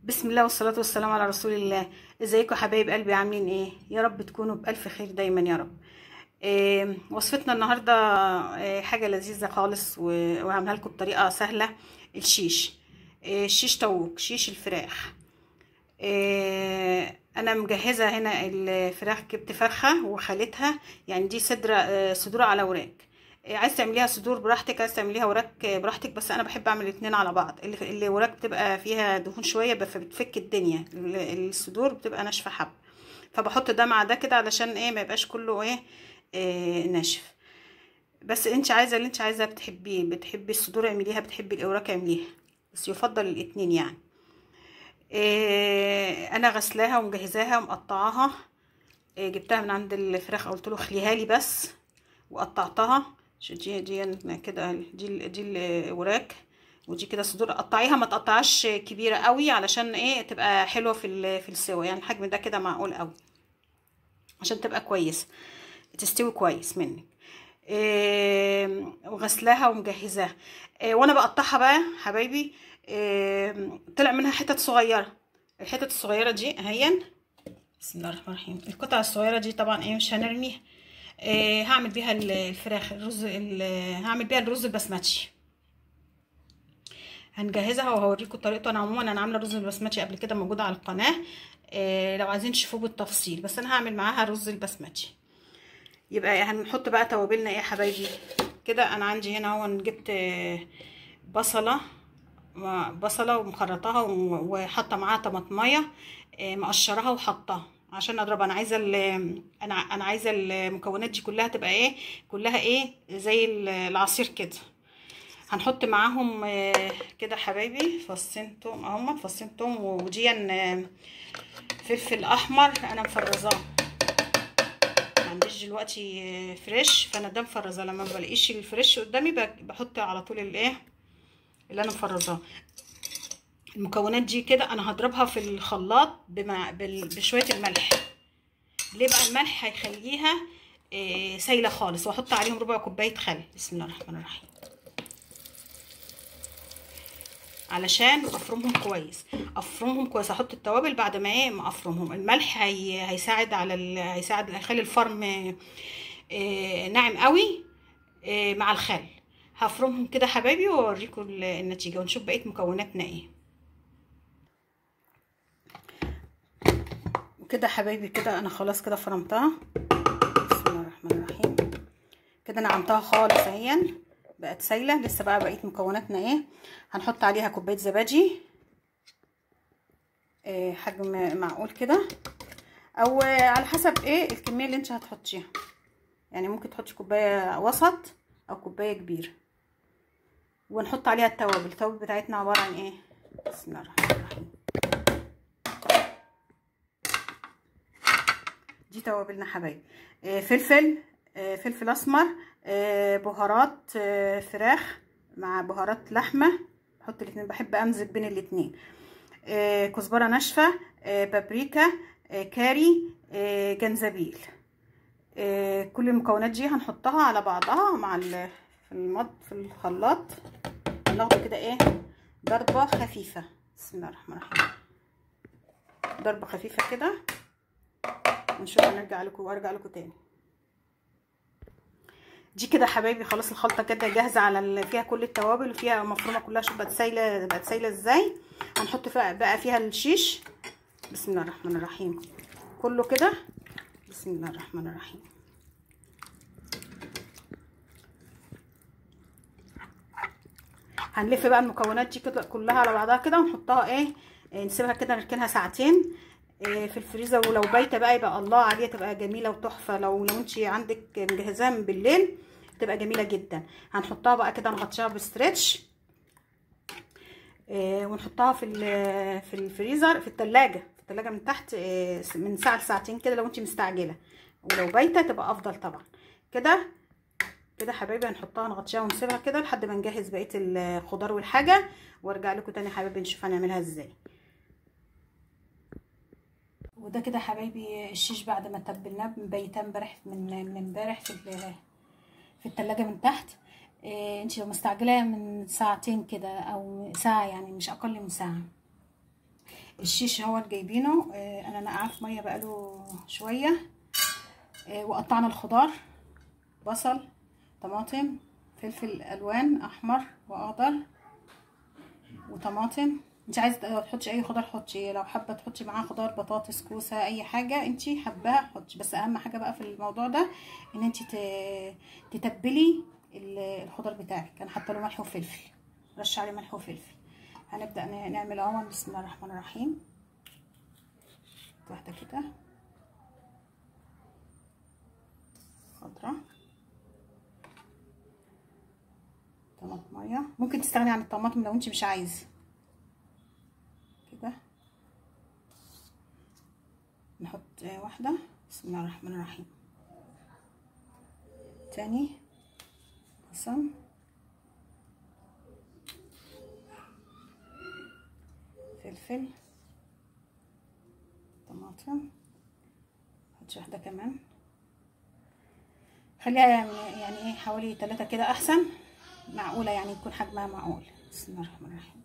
بسم الله والصلاة والسلام على رسول الله ازيكم حبايب قلبي عاملين ايه يا رب تكونوا بألف خير دايما يا رب إيه وصفتنا النهاردة إيه حاجة لذيذة خالص و- وهعملها لكم بطريقة سهلة الشيش إيه الشيش طاووق شيش الفراخ إيه انا مجهزة هنا الفراخ جبت فرخة وخليتها يعني دي صدر آه، صدور على وراك إيه، عايز تعمليها صدور براحتك عايز تعمليها وراك براحتك بس انا بحب اعمل الاتنين على بعض اللي اللي وراك بتبقى فيها دهون شويه بف- بتفك الدنيا ال- الصدور بتبقى ناشفه حب فبحط ده مع ده كده علشان ايه ما يبقاش كله ايه, إيه ناشف بس انت عايزه اللي انت عايزه بتحبيه بتحبي الصدور اعمليها بتحبي الاوراق اعمليها بس يفضل الاتنين يعني إيه انا غسلاها ومجهزاها ومقطعاها إيه جبتها من عند الفراخ قلت له خليها لي بس وقطعتها شو دي دي كده دي ال- دي الوراك ودي كده صدور قطعيها ما تقطعهاش كبيره قوي علشان ايه تبقى حلوه في ال- في السوا يعني الحجم ده كده معقول قوي عشان تبقى كويسه تستوي كويس منك إيه وغسلاها ومجهزاها إيه وانا بقطعها بقى حبايبي إيه طلع منها حتت صغيره الحتت الصغيره دي اهين بسم الله الرحمن الرحيم القطع الصغيره دي طبعا ايه مش هنرميها إيه هعمل بيها ال- الفراخ الرز ال- هعمل بيها الرز البسمتي هنجهزها وهوريكم طريقته انا عموما انا عامله رز البسمتي قبل كده موجوده على القناه إيه لو عايزين تشوفوه بالتفصيل بس انا هعمل معاها رز البسمتي يبقى هنحط بقى توابلنا ايه يا حبايبي كده انا عندي هنا اهو جبت آه، بصله و- بصله ومخرطاها و- وحاطه معاها طماطميه آه، مقشراها وحطاها عشان اضربها انا عايزه ال- انا انا عايزه المكونات دي كلها تبقى ايه كلها ايه زي ال- العصير كده هنحط معاهم آه، كده حبايبي فصين توم اهم فصين توم ودي آه، فلفل احمر انا مفرزاه ما عنديش دلوقتي آه، فريش فانا ده مفرزاه لما ما بلاقيش الفريش قدامي بق- بحط على طول الايه اللي انا مفرزاه المكونات دي كده انا هضربها في الخلاط بمع بال- بشويه الملح ليه بقى الملح هيخليها آه، سايله خالص واحط عليهم ربع كوبايه خل بسم الله الرحمن الرحيم علشان افرمهم كويس افرمهم كويس احط التوابل بعد ما ايه ما افرمهم الملح هي هيساعد على ال... هيساعد هيخلي الفرم آه، ناعم قوي آه، مع الخل هفرمهم كده حبايبي واوريكم ال- النتيجه ونشوف بقيه مكوناتنا ايه وكده حبايبي كده انا خلاص كده فرمتها بسم الله الرحمن الرحيم كده نعمتها خالص اهي بقت سايله لسه بقى بقيه مكوناتنا ايه هنحط عليها كوبايه زبادي إيه حجم معقول كده او على حسب ايه الكميه اللي انت هتحطيها يعني ممكن تحطي كوبايه وسط او كوبايه كبيره ونحط عليها التوابل التوابل بتاعتنا عباره عن ايه بسم الله الرحمن الرحيم دي توابلنا حبايبي إيه فلفل إيه فلفل اسمر إيه بهارات إيه فراخ مع بهارات لحمه بحط الاثنين بحب امزج بين الاثنين إيه كزبره ناشفه إيه بابريكا إيه كاري إيه جنزبيل إيه كل المكونات دي هنحطها على بعضها مع ال- في المض في الخلاط ناخده كده ايه ضربه خفيفه بسم الله الرحمن الرحيم ضربه خفيفه كده ونشوف هنرجع لكم وارجع لكم تاني دي كده حبايبي خلاص الخلطه كده جاهزه على ال... فيها كل التوابل وفيها مفرومه كلها شوف بقت سايله بقت سايله ازاي هنحط فيها بقى فيها الشيش بسم الله الرحمن الرحيم كله كده بسم الله الرحمن الرحيم هنلف بقى المكونات دي كده كلها على بعضها كده ونحطها ايه إيه، نسيبها كده نركنها ساعتين إيه، في الفريزر ولو بايته بقى يبقى الله عليها تبقى جميله وتحفه لو لو انت عندك مجهزاها من بالليل تبقى جميله جدا هنحطها بقى كده نغطيها بستريتش إيه، ونحطها في ال- في الفريزر في التلاجة في التلاجة من تحت إيه، من ساعه لساعتين كده لو انت مستعجله ولو بايته تبقى افضل طبعا كده كده حبايبي هنحطها نغطيها ونسيبها كده لحد ما نجهز بقيه الخضار والحاجه وارجع لكم تاني حبايبي نشوف هنعملها ازاي وده كده حبايبي الشيش بعد ما تبلناه مبيتاه امبارح من من امبارح في ال- في التلاجة من تحت إيه انت لو مستعجله من ساعتين كده او ساعه يعني مش اقل من ساعه الشيش هو جايبينه آه انا نقعه في ميه بقاله شويه آه وقطعنا الخضار بصل طماطم فلفل الوان احمر واخضر وطماطم انت عايزه تحطي اي خضار حطي لو حابه تحطي معاه خضار بطاطس كوسه اي حاجه انت حباها حطي بس اهم حاجه بقى في الموضوع ده ان انت تتبلي الخضار بتاعك انا حاطه له ملح وفلفل رش عليه ملح وفلفل هنبدا نعمل اهو بسم الله الرحمن الرحيم واحده كده خضره طماطميه ممكن تستغني عن الطماطم لو انت مش عايزه كده نحط واحده بسم الله الرحمن الرحيم تاني بصل فلفل طماطم نحط واحده كمان خليها يعني ايه حوالي ثلاثة كده احسن معقوله يعني يكون حجمها معقول بسم الله الرحمن الرحيم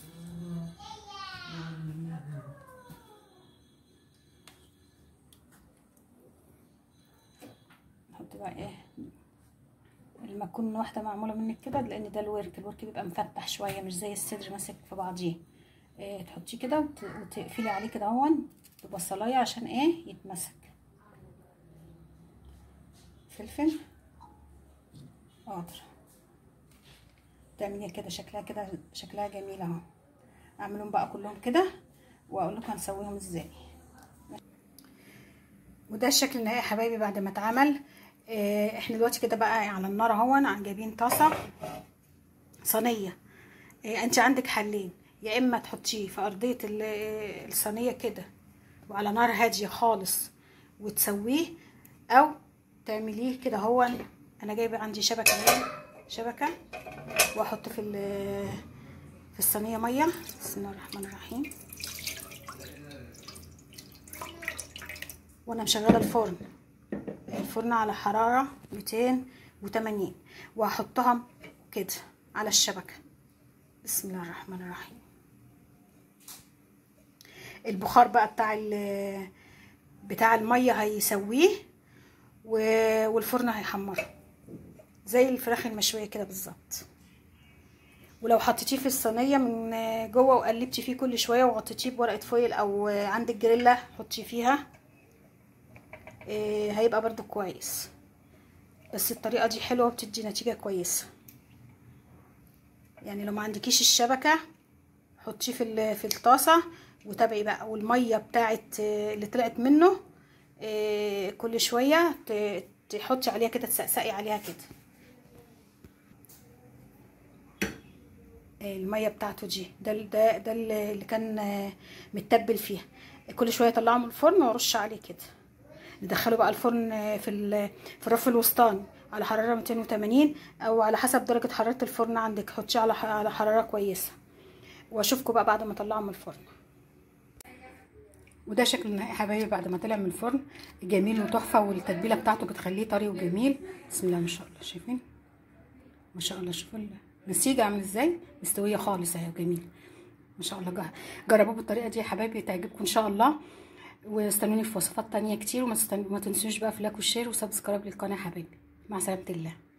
نحط بقى ايه لما تكون واحده معموله منك كده لان ده الورك الورك بيبقى مفتح شويه مش زي الصدر ماسك في بعضيه إيه تحطيه كده وتقفلي عليه كده اهون ببصلايه عشان ايه يتمسك فلفل اخضر تعمليها كده شكلها كده شكلها جميل اهو اعملهم بقى كلهم كده واقول لكم هنسويهم ازاي وده الشكل النهائي يا حبايبي بعد ما اتعمل اه احنا دلوقتي كده بقى على النار اهون جايبين طاسه صينيه اه انت عندك حلين يا اما تحطيه في ارضيه الصينيه كده وعلى نار هاديه خالص وتسويه او تعمليه كده هو انا جايبه عندي شبكه شبكه واحط في في الصينيه ميه بسم الله الرحمن الرحيم وانا مشغله الفرن الفرن على حراره 280 وهحطها كده على الشبكه بسم الله الرحمن الرحيم البخار بقى بتاع بتاع الميه هيسويه والفرن هيحمره زي الفراخ المشويه كده بالظبط ولو حطيتيه في الصينيه من جوه وقلبتي فيه كل شويه وغطيتيه بورقه فويل او عندك جريلا حطي فيها إيه هيبقى برضو كويس بس الطريقه دي حلوه وبتدي نتيجه كويسه يعني لو ما عندكيش الشبكه حطيه في في الطاسه وتابعي بقى والميه بتاعت اللي طلعت منه إيه كل شويه تحطي عليها كده تسقسقي عليها كده الميه بتاعته دي ده ده ده اللي كان متبل فيها كل شويه اطلعه من الفرن وارش عليه كده ندخله بقى الفرن في في الرف الوسطاني على حراره 280 او على حسب درجه حراره الفرن عندك حطيه على على حراره كويسه واشوفكم بقى بعد ما اطلعه من الفرن وده شكل النهائي حبايبي بعد ما طلع من الفرن جميل وتحفه والتتبيله بتاعته بتخليه طري وجميل بسم الله ما شاء الله شايفين ما شاء الله شوفوا النسيجه عامل ازاي مستويه خالص اهي جميل ما شاء الله جربوه بالطريقه دي يا حبايبي تعجبكم ان شاء الله واستنوني في وصفات تانية كتير وما تنسوش بقى في لايك والشير وسبسكرايب للقناه يا حبايبي مع سلامه الله